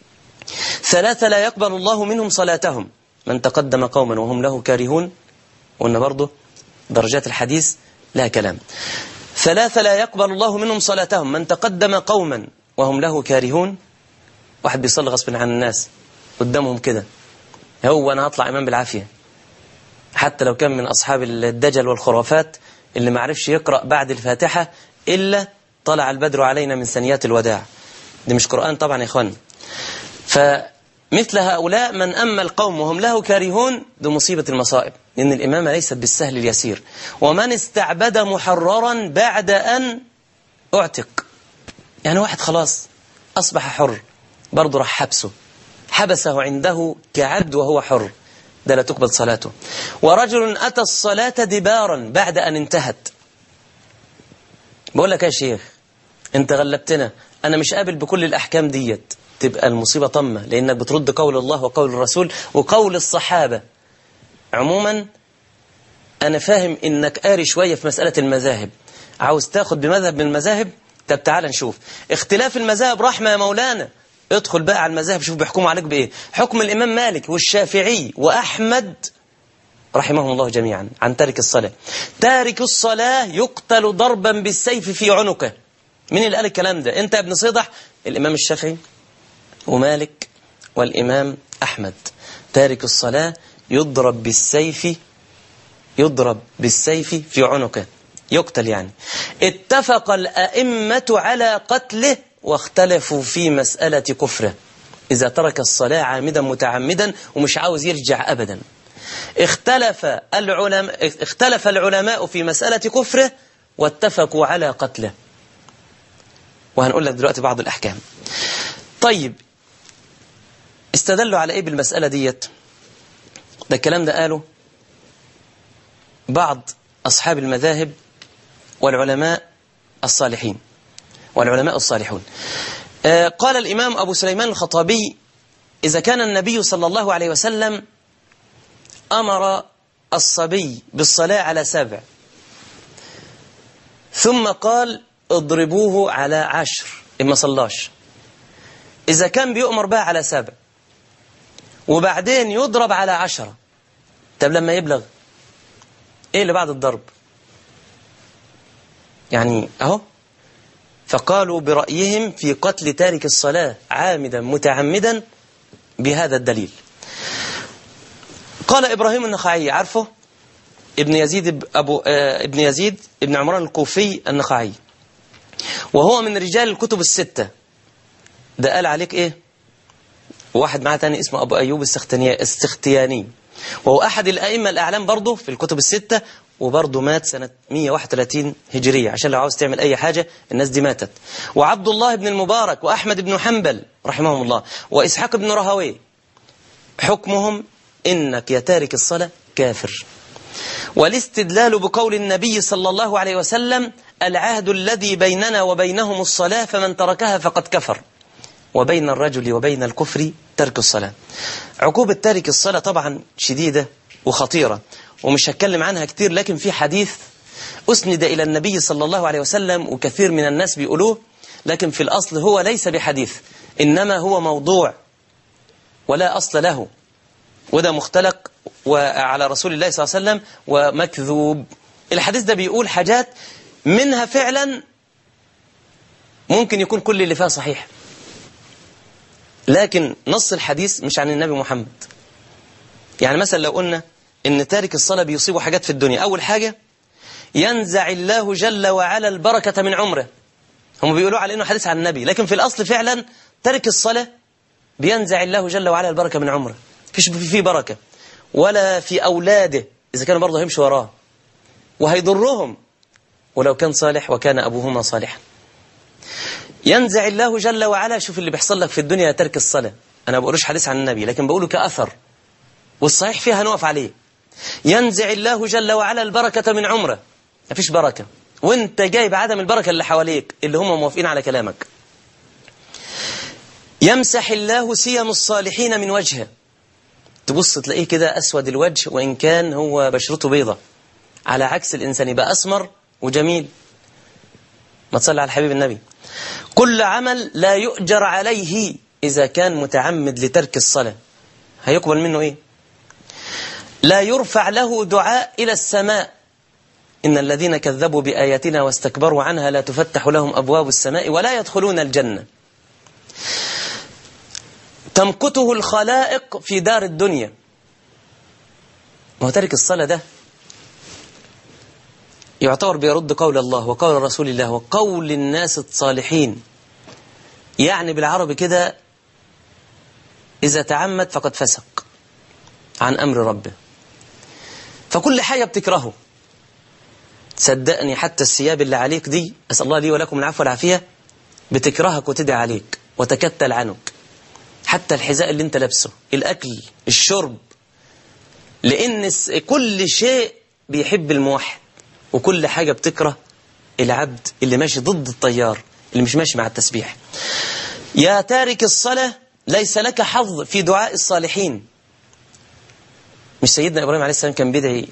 ثلاثة لا يقبل الله منهم صلاتهم من تقدم قوما وهم له كارهون وأن برضه درجات الحديث لا كلام ثلاثة لا يقبل الله منهم صلاتهم من تقدم قوما وهم له كارهون واحد بيصلي غصب عن الناس قدامهم كده هو أنا هطلع إمام بالعافية حتى لو كان من أصحاب الدجل والخرافات اللي ما عرفش يقرأ بعد الفاتحة إلا طلع البدر علينا من ثنيات الوداع دي مش قرآن طبعا يا إخوان فمثل هؤلاء من أما القوم وهم له كارهون دي مصيبة المصائب لأن الإمامة ليست بالسهل اليسير ومن استعبد محررا بعد أن أعتق يعني واحد خلاص أصبح حر برضه راح حبسه حبسه عنده كعبد وهو حر ده لا تقبل صلاته ورجل أتى الصلاة دبارا بعد أن انتهت بقول لك يا شيخ انت غلبتنا أنا مش قابل بكل الأحكام ديت تبقى المصيبة طمة لأنك بترد قول الله وقول الرسول وقول الصحابة عموما أنا فاهم إنك قاري شوية في مسألة المذاهب عاوز تاخد بمذهب من المذاهب طب تعال نشوف اختلاف المذاهب رحمة يا مولانا ادخل بقى على المذاهب شوف بيحكموا عليك بإيه حكم الإمام مالك والشافعي وأحمد رحمهم الله جميعا عن تارك الصلاة تارك الصلاة يقتل ضربا بالسيف في عنقه مين اللي قال الكلام ده انت يا ابن صيدح الإمام الشافعي ومالك والإمام أحمد تارك الصلاة يضرب بالسيف يضرب بالسيف في عنقه يقتل يعني اتفق الأئمة على قتله واختلفوا في مسألة كفره إذا ترك الصلاة عامدا متعمدا ومش عاوز يرجع أبدا اختلف العلماء اختلف العلماء في مسألة كفره واتفقوا على قتله وهنقول لك دلوقتي بعض الأحكام طيب استدلوا على ايه بالمسألة ديت ده الكلام ده قاله بعض أصحاب المذاهب والعلماء الصالحين والعلماء الصالحون آه قال الإمام أبو سليمان الخطابي إذا كان النبي صلى الله عليه وسلم أمر الصبي بالصلاة على سبع ثم قال اضربوه على عشر إما صلاش إذا كان بيؤمر بقى على سبع وبعدين يضرب على عشرة طب لما يبلغ ايه اللي بعد الضرب يعني اهو فقالوا برأيهم في قتل تارك الصلاة عامدا متعمدا بهذا الدليل قال إبراهيم النخعي عارفه ابن يزيد أبو آه ابن يزيد ابن عمران الكوفي النخعي وهو من رجال الكتب الستة ده قال عليك ايه واحد معاه تاني اسمه أبو أيوب السختياني وهو أحد الأئمة الأعلام برضه في الكتب الستة وبرضه مات سنة 131 هجرية عشان لو عاوز تعمل أي حاجة الناس دي ماتت وعبد الله بن المبارك وأحمد بن حنبل رحمهم الله وإسحاق بن رهوي حكمهم إنك يا تارك الصلاة كافر والاستدلال بقول النبي صلى الله عليه وسلم العهد الذي بيننا وبينهم الصلاة فمن تركها فقد كفر وبين الرجل وبين الكفر ترك الصلاة عقوبة تارك الصلاة طبعا شديدة وخطيرة ومش هتكلم عنها كتير لكن في حديث أسند إلى النبي صلى الله عليه وسلم وكثير من الناس بيقولوه لكن في الأصل هو ليس بحديث إنما هو موضوع ولا أصل له وده مختلق وعلى رسول الله صلى الله عليه وسلم ومكذوب الحديث ده بيقول حاجات منها فعلا ممكن يكون كل اللي فيها صحيح لكن نص الحديث مش عن النبي محمد يعني مثلا لو قلنا ان تارك الصلاة بيصيبه حاجات في الدنيا اول حاجة ينزع الله جل وعلا البركة من عمره هم بيقولوا على انه حديث عن النبي لكن في الاصل فعلا ترك الصلاة بينزع الله جل وعلا البركة من عمره فيش فيه بركة ولا في اولاده اذا كانوا برضه هيمشوا وراه وهيضرهم ولو كان صالح وكان ابوهما صالحا ينزع الله جل وعلا شوف اللي بيحصل لك في الدنيا ترك الصلاة أنا بقولوش حديث عن النبي لكن بقوله كأثر والصحيح فيها نقف عليه ينزع الله جل وعلا البركة من عمره مفيش بركة وانت جايب عدم البركة اللي حواليك اللي هم موافقين على كلامك يمسح الله سيم الصالحين من وجهه تبص تلاقيه كده أسود الوجه وإن كان هو بشرته بيضة على عكس الإنسان يبقى أسمر وجميل ما تصلي على الحبيب النبي كل عمل لا يؤجر عليه إذا كان متعمد لترك الصلاة هيقبل منه إيه لا يرفع له دعاء إلى السماء إن الذين كذبوا بآياتنا واستكبروا عنها لا تفتح لهم أبواب السماء ولا يدخلون الجنة تمكته الخلائق في دار الدنيا ما هو تارك الصلاة ده يعتبر بيرد قول الله وقول رسول الله وقول الناس الصالحين يعني بالعربي كده إذا تعمد فقد فسق عن أمر ربه فكل حاجة بتكرهه صدقني حتى الثياب اللي عليك دي أسأل الله لي ولكم العفو والعافية بتكرهك وتدعي عليك وتكتل عنك حتى الحذاء اللي انت لابسه الأكل الشرب لأن كل شيء بيحب الموحد وكل حاجة بتكره العبد اللي ماشي ضد الطيار اللي مش ماشي مع التسبيح يا تارك الصلاة ليس لك حظ في دعاء الصالحين مش سيدنا إبراهيم عليه السلام كان بيدعي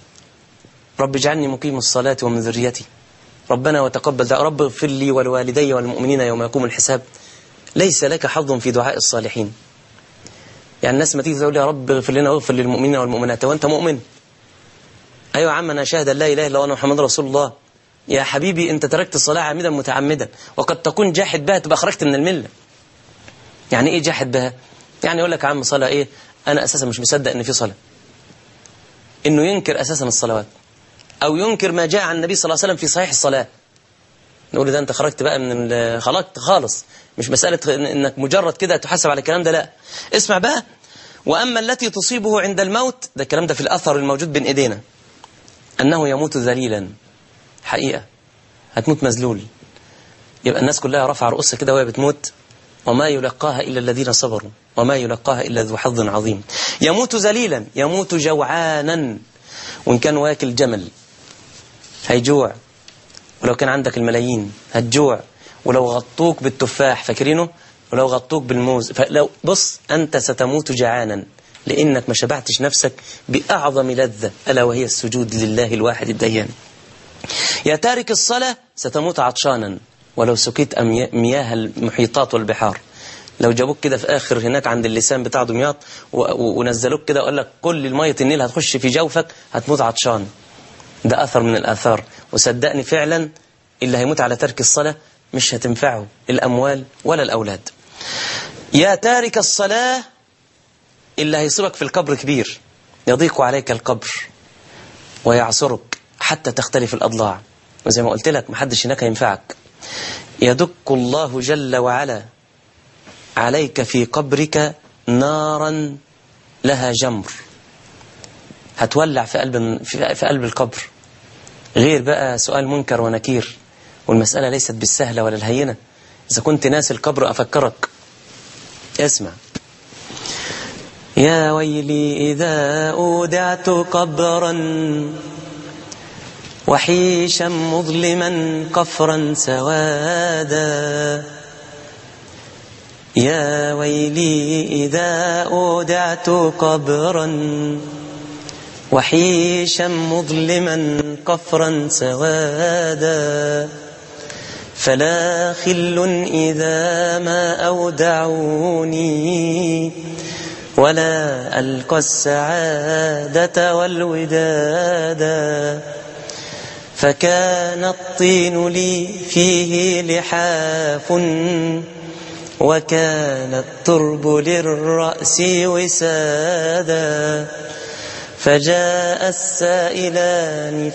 رب اجعلني مقيم الصلاة ومن ذريتي ربنا وتقبل دعاء رب اغفر لي ولوالدي والمؤمنين يوم يقوم الحساب ليس لك حظ في دعاء الصالحين يعني الناس ما تيجي تقول يا رب اغفر لنا واغفر للمؤمنين والمؤمنات وانت مؤمن ايوه يا عم انا شاهد لا اله الا الله محمد رسول الله يا حبيبي انت تركت الصلاه عامدا متعمدا وقد تكون جاحد بها تبقى خرجت من المله يعني ايه جاحد بها يعني يقول لك يا عم صلاه ايه انا اساسا مش مصدق ان في صلاه انه ينكر اساسا الصلوات او ينكر ما جاء عن النبي صلى الله عليه وسلم في صحيح الصلاه نقول ده انت خرجت بقى من خلقت خالص مش مساله انك مجرد كده تحاسب على الكلام ده لا اسمع بقى واما التي تصيبه عند الموت ده الكلام ده في الاثر الموجود بين ايدينا أنه يموت ذليلا حقيقة هتموت مذلول يبقى الناس كلها رفع رؤوسها كده وهي بتموت وما يلقاها إلا الذين صبروا وما يلقاها إلا ذو حظ عظيم يموت ذليلا يموت جوعانا وإن كان واكل جمل هيجوع ولو كان عندك الملايين هتجوع ولو غطوك بالتفاح فاكرينه ولو غطوك بالموز فلو بص أنت ستموت جعانا لأنك ما شبعتش نفسك بأعظم لذة ألا وهي السجود لله الواحد الديان يا تارك الصلاة ستموت عطشانا ولو سقيت مياه المحيطات والبحار لو جابوك كده في آخر هناك عند اللسان بتاع دمياط ونزلوك كده وقال لك كل المية النيل هتخش في جوفك هتموت عطشان ده أثر من الآثار وصدقني فعلا اللي هيموت على ترك الصلاة مش هتنفعه الأموال ولا الأولاد يا تارك الصلاة اللي هيصيبك في القبر كبير يضيق عليك القبر ويعصرك حتى تختلف الأضلاع وزي ما قلت لك محدش هناك ينفعك يدك الله جل وعلا عليك في قبرك نارا لها جمر هتولع في قلب في قلب القبر غير بقى سؤال منكر ونكير والمسألة ليست بالسهلة ولا الهينة إذا كنت ناس القبر أفكرك اسمع يا ويلي إذا أودعت قبرا وحيشا مظلما قفرا سوادا يا ويلي إذا أودعت قبرا وحيشا مظلما قفرا سوادا فلا خل إذا ما أودعوني ولا ألقى السعادة والودادا فكان الطين لي فيه لحاف وكان الترب للرأس وسادا فجاء السائلان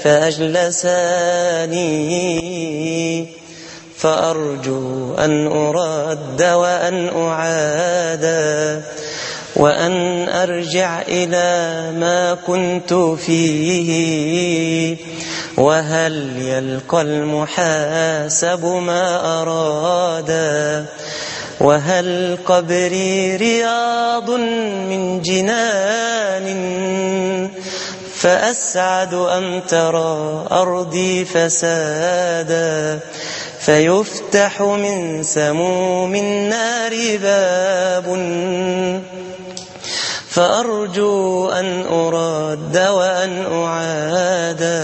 فأجلساني فأرجو أن أرد وأن أعادا وأن أرجع إلى ما كنت فيه وهل يلقى المحاسب ما أرادا وهل قبري رياض من جنان فأسعد أم ترى أرضي فسادا فيفتح من سموم النار باب فأرجو أن أراد وأن أعادا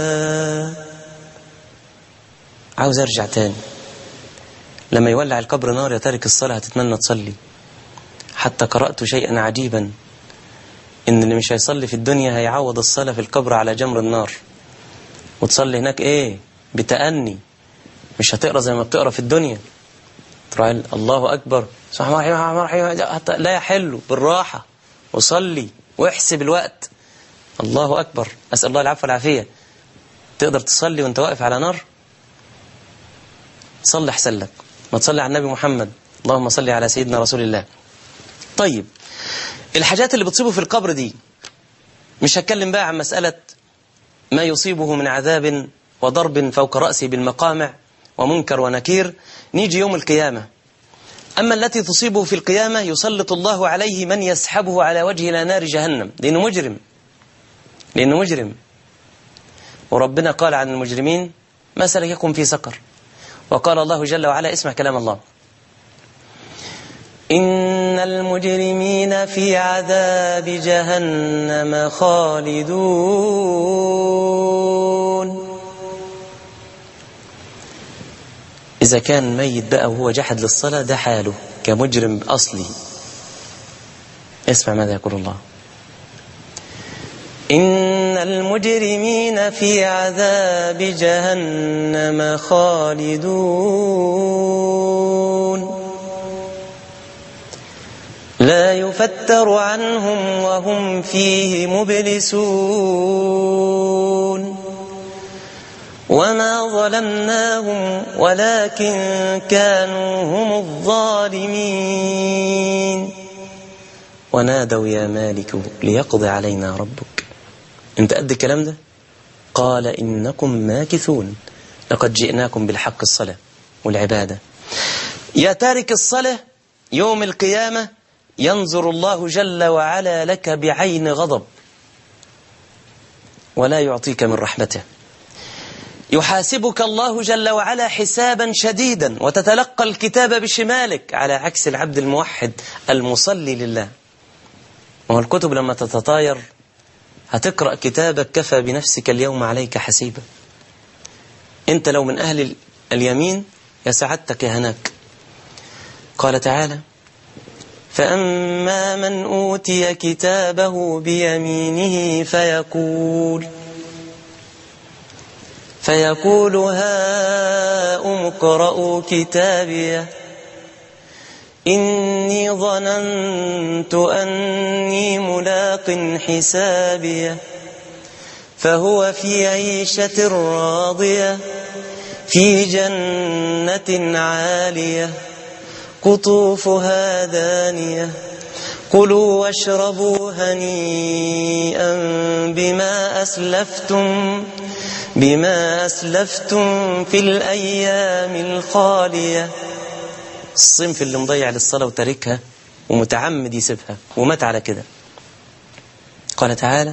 عاوز أرجع تاني لما يولع القبر نار يا تارك الصلاة هتتمنى تصلي حتى قرأت شيئا عجيبا إن اللي مش هيصلي في الدنيا هيعوض الصلاة في القبر على جمر النار وتصلي هناك إيه بتأني مش هتقرأ زي ما بتقرأ في الدنيا تروح الله أكبر سبحان الله الرحمن الرحيم لا يحل بالراحة وصلي واحسب الوقت الله أكبر أسأل الله العفو والعافية تقدر تصلي وانت واقف على نار صلي احسن لك ما تصلي على النبي محمد اللهم صل على سيدنا رسول الله طيب الحاجات اللي بتصيبه في القبر دي مش هتكلم بقى عن مسألة ما يصيبه من عذاب وضرب فوق رأسه بالمقامع ومنكر ونكير نيجي يوم القيامة أما التي تصيبه في القيامة يسلط الله عليه من يسحبه على وجه إلى نار جهنم لأنه مجرم لأنه مجرم وربنا قال عن المجرمين ما سلككم في سقر وقال الله جل وعلا اسمع كلام الله إن المجرمين في عذاب جهنم خالدون إذا كان ميت بقى وهو جحد للصلاة ده حاله كمجرم أصلي اسمع ماذا يقول الله إن المجرمين في عذاب جهنم خالدون لا يفتر عنهم وهم فيه مبلسون وما ظلمناهم ولكن كانوا هم الظالمين ونادوا يا مالك ليقضي علينا ربك انت قد الكلام ده قال إنكم ماكثون لقد جئناكم بالحق الصلاة والعبادة يا تارك الصلاة يوم القيامة ينظر الله جل وعلا لك بعين غضب ولا يعطيك من رحمته يحاسبك الله جل وعلا حسابا شديدا وتتلقى الكتاب بشمالك على عكس العبد الموحد المصلي لله وهو الكتب لما تتطاير هتقرأ كتابك كفى بنفسك اليوم عليك حسيبا انت لو من أهل اليمين يا سعادتك يا هناك قال تعالى فأما من أوتي كتابه بيمينه فيقول فيقول هاؤم اقرءوا كتابيه إني ظننت أني ملاق حسابيه فهو في عيشة راضية في جنة عالية قطوفها دانية كلوا واشربوا هنيئا بما أسلفتم بما أسلفتم في الأيام الخالية الصنف اللي مضيع للصلاة وتاركها ومتعمد يسيبها ومات على كده قال تعالى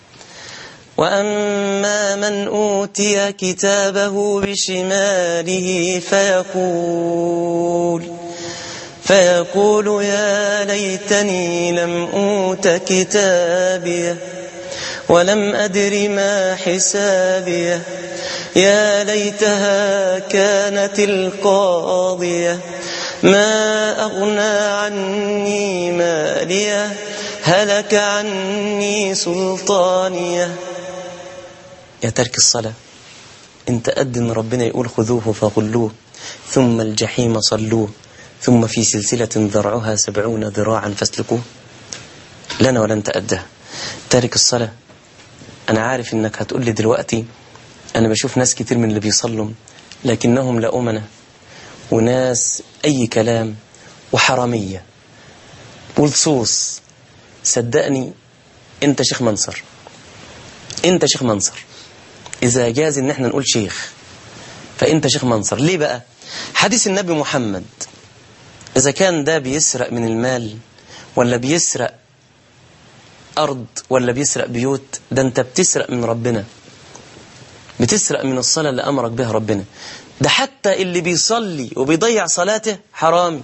وأما من أوتي كتابه بشماله فيقول فيقول يا ليتني لم أوت كتابيه ولم أدر ما حسابيه يا ليتها كانت القاضية ما أغنى عني ماليه هلك عني سلطانيه يا ترك الصلاة انت قد ان ربنا يقول خذوه فغلوه ثم الجحيم صلوه ثم في سلسلة ذرعها سبعون ذراعا فاسلكوه لنا ولن تأده تارك الصلاة أنا عارف إنك هتقول لي دلوقتي أنا بشوف ناس كتير من اللي بيصلوا لكنهم لا أمنة وناس أي كلام وحرامية ولصوص صدقني أنت شيخ منصر أنت شيخ منصر إذا جاز إن احنا نقول شيخ فأنت شيخ منصر ليه بقى حديث النبي محمد إذا كان ده بيسرق من المال ولا بيسرق أرض ولا بيسرق بيوت ده أنت بتسرق من ربنا بتسرق من الصلاة اللي أمرك بها ربنا ده حتى اللي بيصلي وبيضيع صلاته حرامي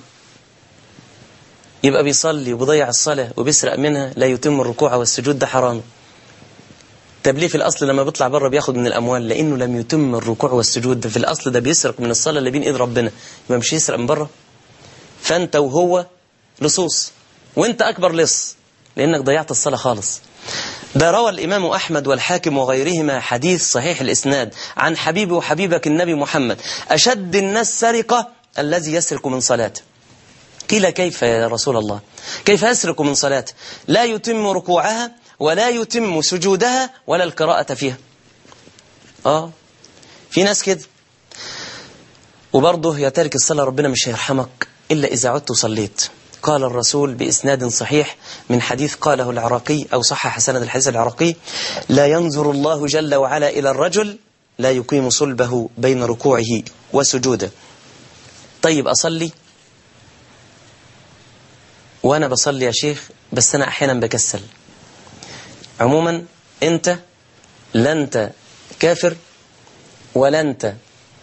يبقى بيصلي وبيضيع الصلاة وبيسرق منها لا يتم الركوع والسجود ده حرام طب ليه في الأصل لما بيطلع بره بياخد من الأموال لأنه لم يتم الركوع والسجود ده في الأصل ده بيسرق من الصلاة اللي بين إيد ربنا يبقى مش يسرق من بره فأنت وهو لصوص وأنت أكبر لص لأنك ضيعت الصلاة خالص ده روى الإمام أحمد والحاكم وغيرهما حديث صحيح الإسناد عن حبيبي وحبيبك النبي محمد أشد الناس سرقة الذي يسرق من صلاته قيل كيف يا رسول الله كيف يسرق من صلاته لا يتم ركوعها ولا يتم سجودها ولا القراءة فيها آه في ناس كده وبرضه يا تارك الصلاة ربنا مش هيرحمك إلا إذا عدت وصليت قال الرسول بإسناد صحيح من حديث قاله العراقي أو صحح سند الحديث العراقي لا ينظر الله جل وعلا إلى الرجل لا يقيم صلبه بين ركوعه وسجوده طيب أصلي وأنا بصلي يا شيخ بس أنا أحيانا بكسل عموما أنت لا أنت كافر ولا أنت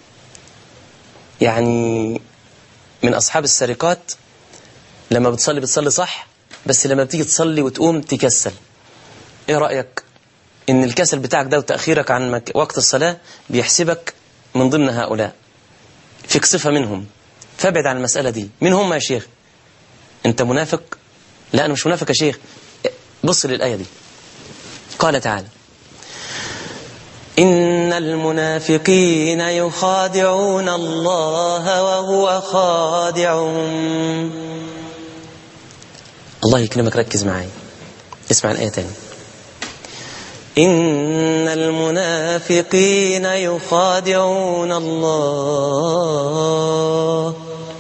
يعني من أصحاب السرقات لما بتصلي بتصلي صح بس لما بتيجي تصلي وتقوم تكسل ايه رأيك ان الكسل بتاعك ده وتأخيرك عن مك... وقت الصلاة بيحسبك من ضمن هؤلاء فيك صفة منهم فابعد عن المسألة دي مين هم يا شيخ انت منافق لا انا مش منافق يا شيخ بص للآية دي قال تعالى إن المنافقين يخادعون الله وهو خادعهم الله يكرمك ركز معي اسمع الآية تاني إن المنافقين يخادعون الله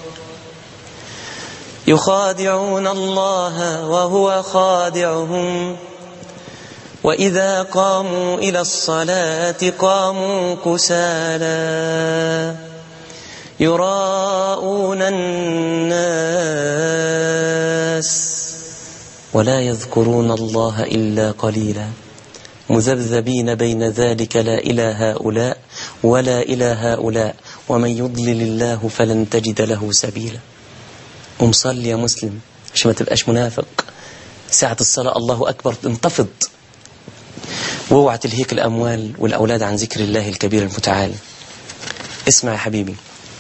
يخادعون الله وهو خادعهم وإذا قاموا إلى الصلاة قاموا كسالى يراءون الناس ولا يذكرون الله إلا قليلا مذبذبين بين ذلك لا إلى هؤلاء ولا إلى هؤلاء ومن يضلل الله فلن تجد له سبيلا ومصلي يا مسلم عشان ما تبقاش منافق ساعة الصلاة الله أكبر انتفض واوعى تلهيك الأموال والأولاد عن ذكر الله الكبير المتعال اسمع يا حبيبي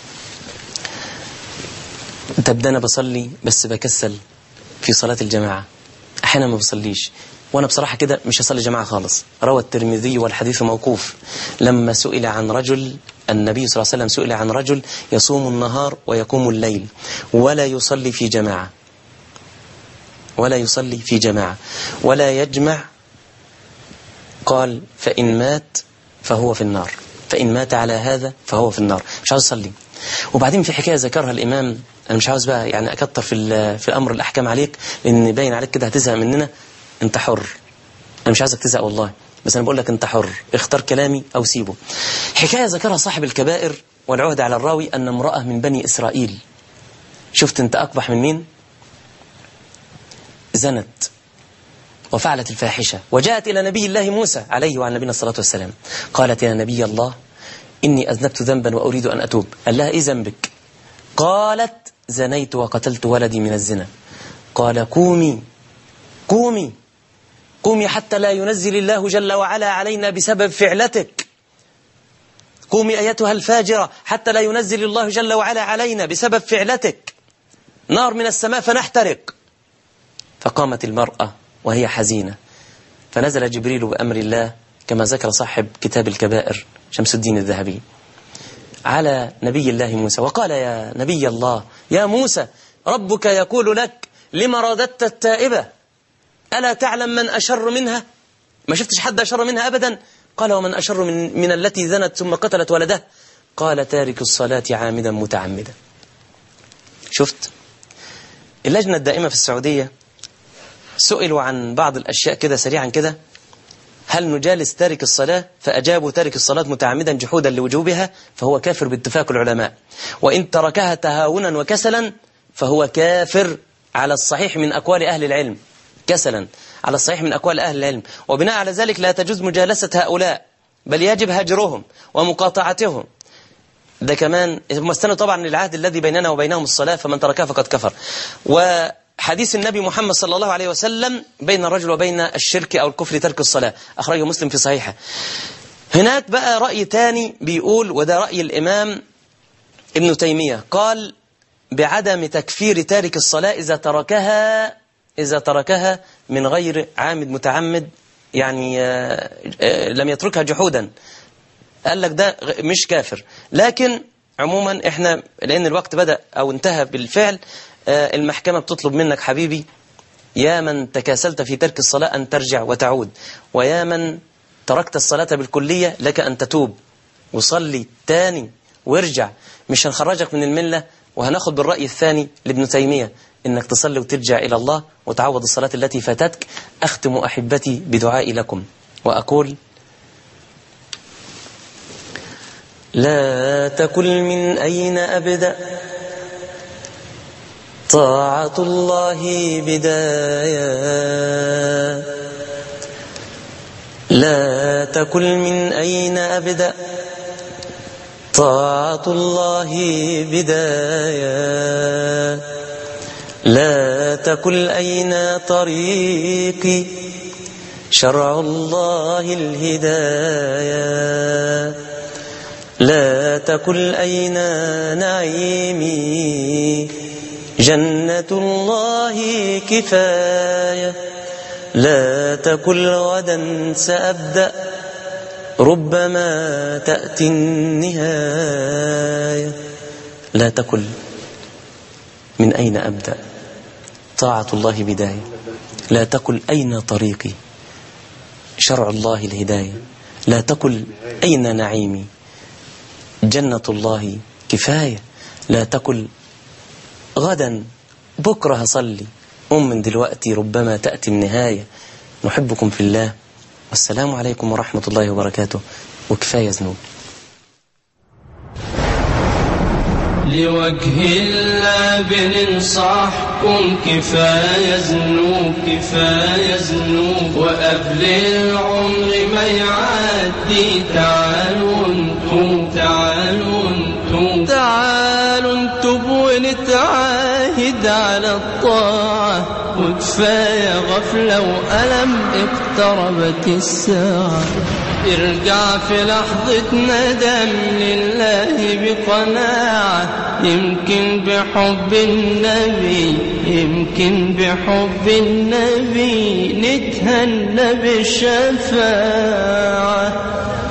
تبدأ أنا بصلي بس بكسل في صلاة الجماعة أحيانا ما بصليش وأنا بصراحة كده مش هصلي جماعة خالص روى الترمذي والحديث موقوف لما سئل عن رجل النبي صلى الله عليه وسلم سئل عن رجل يصوم النهار ويقوم الليل ولا يصلي في جماعة ولا يصلي في جماعة ولا يجمع قال فإن مات فهو في النار فإن مات على هذا فهو في النار مش عاوز أصلي وبعدين في حكاية ذكرها الإمام أنا مش عاوز بقى يعني أكتر في في الأمر الأحكام عليك لأن باين عليك كده هتزهق مننا أنت حر أنا مش عايزك تزهق والله بس أنا بقول لك أنت حر اختار كلامي أو سيبه حكاية ذكرها صاحب الكبائر والعهد على الراوي أن امرأة من بني إسرائيل شفت أنت أقبح من مين زنت وفعلت الفاحشة وجاءت إلى نبي الله موسى عليه وعلى نبينا الصلاة والسلام قالت يا نبي الله إني أذنبت ذنبا وأريد أن أتوب قال لها إيه ذنبك قالت زنيت وقتلت ولدي من الزنا قال قومي قومي قومي حتى لا ينزل الله جل وعلا علينا بسبب فعلتك قومي أيتها الفاجرة حتى لا ينزل الله جل وعلا علينا بسبب فعلتك نار من السماء فنحترق فقامت المرأة وهي حزينة فنزل جبريل بأمر الله كما ذكر صاحب كتاب الكبائر شمس الدين الذهبي على نبي الله موسى وقال يا نبي الله يا موسى ربك يقول لك لما رددت التائبة ألا تعلم من أشر منها ما شفتش حد أشر منها أبدا قال ومن أشر من, من التي زنت ثم قتلت ولده قال تارك الصلاة عامدا متعمدا شفت اللجنة الدائمة في السعودية سئلوا عن بعض الأشياء كده سريعا كده هل نجالس تارك الصلاة فأجابوا تارك الصلاة متعمدا جحودا لوجوبها فهو كافر باتفاق العلماء وإن تركها تهاونا وكسلا فهو كافر على الصحيح من أقوال أهل العلم كسلا على الصحيح من أقوال أهل العلم وبناء على ذلك لا تجوز مجالسة هؤلاء بل يجب هجرهم ومقاطعتهم ده كمان مستند طبعا للعهد الذي بيننا وبينهم الصلاة فمن تركها فقد كفر وحديث النبي محمد صلى الله عليه وسلم بين الرجل وبين الشرك أو الكفر ترك الصلاة أخرجه مسلم في صحيحه هناك بقى رأي تاني بيقول وده رأي الإمام ابن تيمية قال بعدم تكفير تارك الصلاة إذا تركها إذا تركها من غير عامد متعمد يعني آه، آه، لم يتركها جحودا قال لك ده غ- مش كافر لكن عموما احنا لأن الوقت بدأ أو انتهى بالفعل آه، المحكمة بتطلب منك حبيبي يا من تكاسلت في ترك الصلاة أن ترجع وتعود ويا من تركت الصلاة بالكلية لك أن تتوب وصلي تاني وارجع مش هنخرجك من الملة وهناخد بالرأي الثاني لابن تيمية إنك تصلي وترجع إلى الله وتعوض الصلاة التي فاتتك أختم أحبتي بدعائي لكم وأقول لا تقل من أين أبدأ طاعة الله بداية لا تقل من أين أبدأ طاعة الله بداية لا تقل أين طريقي شرع الله الهداية لا تقل أين نعيمي جنة الله كفاية لا تقل غدا سأبدأ ربما تأتي النهاية لا تقل من أين أبدأ طاعة الله بداية لا تقل أين طريقي شرع الله الهداية لا تقل أين نعيمي جنة الله كفاية لا تقل غدا بكرة هصلي قم من دلوقتي ربما تأتي النهاية نحبكم في الله والسلام عليكم ورحمة الله وبركاته وكفاية ذنوب لوجه الله بننصحكم كفاية ذنوب كفاية ذنوب وقبل العمر ما يعدي تعالوا انتم تعالوا انتم تعالوا انتم ونتعاهد على الطاعة وكفاية غفلة وألم اقتربت الساعة ارجع في لحظة ندم لله بقناعة يمكن بحب النبي يمكن بحب النبي نتهنى بالشفاعة